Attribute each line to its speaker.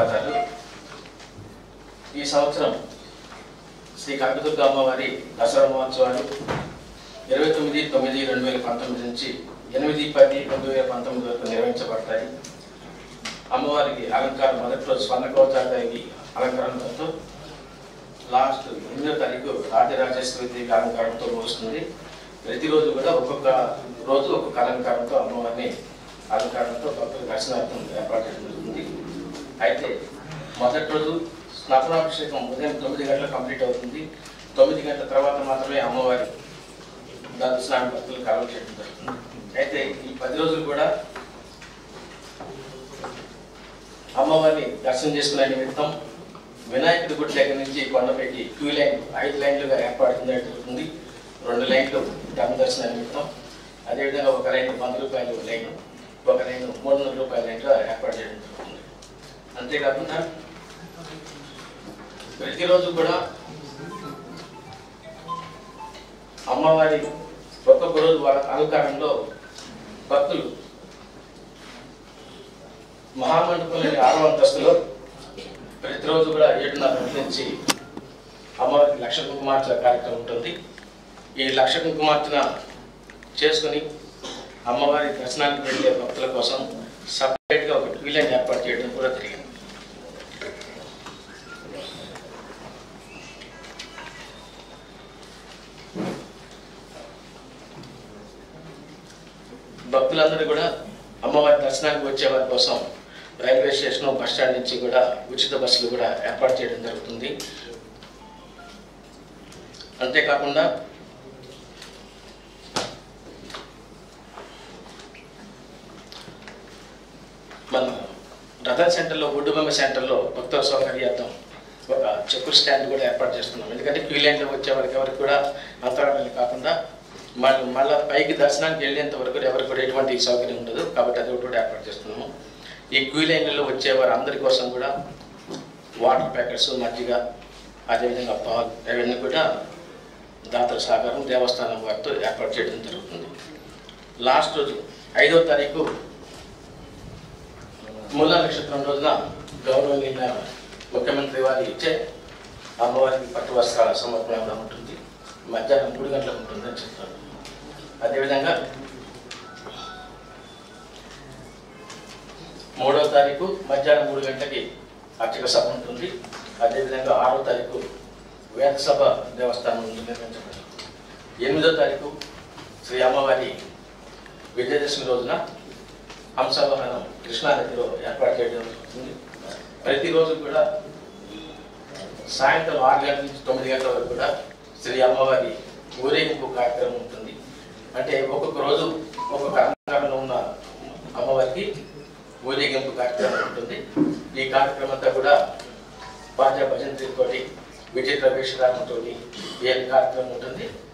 Speaker 1: ధన్యవాదాలు ఈ సంవత్సరం శ్రీ కనకదుర్గ అమ్మవారి దసరా మహోత్సవాలు ఇరవై తొమ్మిది తొమ్మిది రెండు వేల పంతొమ్మిది నుంచి ఎనిమిది పది రెండు వేల పంతొమ్మిది వరకు నిర్వహించబడతాయి అమ్మవారికి అలంకారం మొదటి రోజు స్వర్ణ కవచాలకి అలంకరణతో లాస్ట్ ఎనిమిదో తారీఖు రాజరాజేశ్వరి దేవి అలంకారంతో ముగుస్తుంది ప్రతిరోజు కూడా ఒక్కొక్క రోజు ఒక్కొక్క అలంకారంతో అమ్మవారిని అలంకారంతో భక్తుల దర్శనార్థం ఏర్పాటు చేయడం జరుగుతుంది అయితే మొదటి రోజు స్నాపనాభిషేకం ఉదయం తొమ్మిది గంటలకు కంప్లీట్ అవుతుంది తొమ్మిది గంటల తర్వాత మాత్రమే అమ్మవారి దర్శనాన్ని భక్తులు కలవ చేయడం జరుగుతుంది అయితే ఈ పది రోజులు కూడా అమ్మవారిని దర్శనం చేసుకునే నిమిత్తం వినాయకుడి గుడి దగ్గర నుంచి కొండపైకి క్యూ లైన్ ఐదు లైన్లుగా ఏర్పాటు జరుగుతుంది రెండు లైన్లు ధర్మ దర్శన నిమిత్తం అదేవిధంగా ఒక లైన్ వంద రూపాయలు లైన్ ఒక లైన్ మూడు వందల రూపాయల లైన్గా ఏర్పాటు చేయడం జరుగుతుంది అంతేకాకుండా ప్రతిరోజు కూడా అమ్మవారి ఒక్కొక్క రోజు వాళ్ళ అలంకారంలో భక్తులు మహామండపంలోని ఆరవ అంతస్తులో ప్రతిరోజు కూడా ఏడున్నర గంటల నుంచి అమ్మవారికి లక్ష కుంకుమార్చన కార్యక్రమం ఉంటుంది ఈ లక్ష కుంకుమార్చన చేసుకుని అమ్మవారి దర్శనానికి వెళ్ళే భక్తుల కోసం సపరేట్గా ఒక క్యూ లైన్ ఏర్పాటు చేయడం కూడా జరిగింది భక్తులందరూ కూడా అమ్మవారి దర్శనానికి వచ్చే వారి కోసం రైల్వే స్టేషన్ బస్ స్టాండ్ నుంచి కూడా ఉచిత బస్సులు కూడా ఏర్పాటు చేయడం జరుగుతుంది అంతేకాకుండా మన రథన్ సెంటర్లో ఒడ్డుబొమ్మ సెంటర్లో భక్తుల సౌకర్యార్థం ఒక చెక్కుడు స్టాండ్ కూడా ఏర్పాటు చేస్తున్నాం ఎందుకంటే క్యూ లైన్లో వచ్చే వారికి ఎవరికి కూడా అంతరాలు కాకుండా మళ్ళీ మళ్ళీ పైకి దర్శనానికి వెళ్ళేంత వరకు ఎవరికి కూడా ఎటువంటి సౌకర్యం ఉండదు కాబట్టి అది ఒకటి కూడా ఏర్పాటు చేస్తున్నాము ఈ క్యూ లైన్లలో వచ్చేవారు అందరి కోసం కూడా వాటర్ ప్యాకెట్స్ మజ్జిగ అదేవిధంగా పాలు అవన్నీ కూడా దాతల సహకారం దేవస్థానం వారితో ఏర్పాటు చేయడం జరుగుతుంది లాస్ట్ రోజు ఐదవ తారీఖు మూలా నక్షత్రం రోజున గౌరవనీయ ముఖ్యమంత్రి వారి ఇచ్చే అమ్మవారికి పట్టు వస్త్రాల సమర్పణ కూడా ఉంటుంది మధ్యాహ్నం మూడు గంటలకు ఉంటుందని చెప్తారు అదేవిధంగా మూడవ తారీఖు మధ్యాహ్నం మూడు గంటలకి అర్చక సభ ఉంటుంది అదేవిధంగా ఆరో తారీఖు వేద సభ దేవస్థానం నుండి నిర్వహించబడింది ఎనిమిదో తారీఖు శ్రీ అమ్మవారి విజయదశమి రోజున హంసవాహనం కృష్ణానదిలో ఏర్పాటు చేయడం జరుగుతుంది ప్రతిరోజు కూడా సాయంత్రం ఆరు గంటల నుంచి తొమ్మిది గంటల వరకు కూడా శ్రీ అమ్మవారి ఊరేగింపు కార్యక్రమం ఉంటుంది అంటే ఒక్కొక్క రోజు ఒక్కొక్క అలంకారంలో ఉన్న అమ్మవారికి ఊరేగింపు కార్యక్రమం ఉంటుంది ఈ కార్యక్రమం అంతా కూడా బాజా భజంత్రితోటి విజయ ప్రవేశరామంతో ఏ కార్యక్రమం ఉంటుంది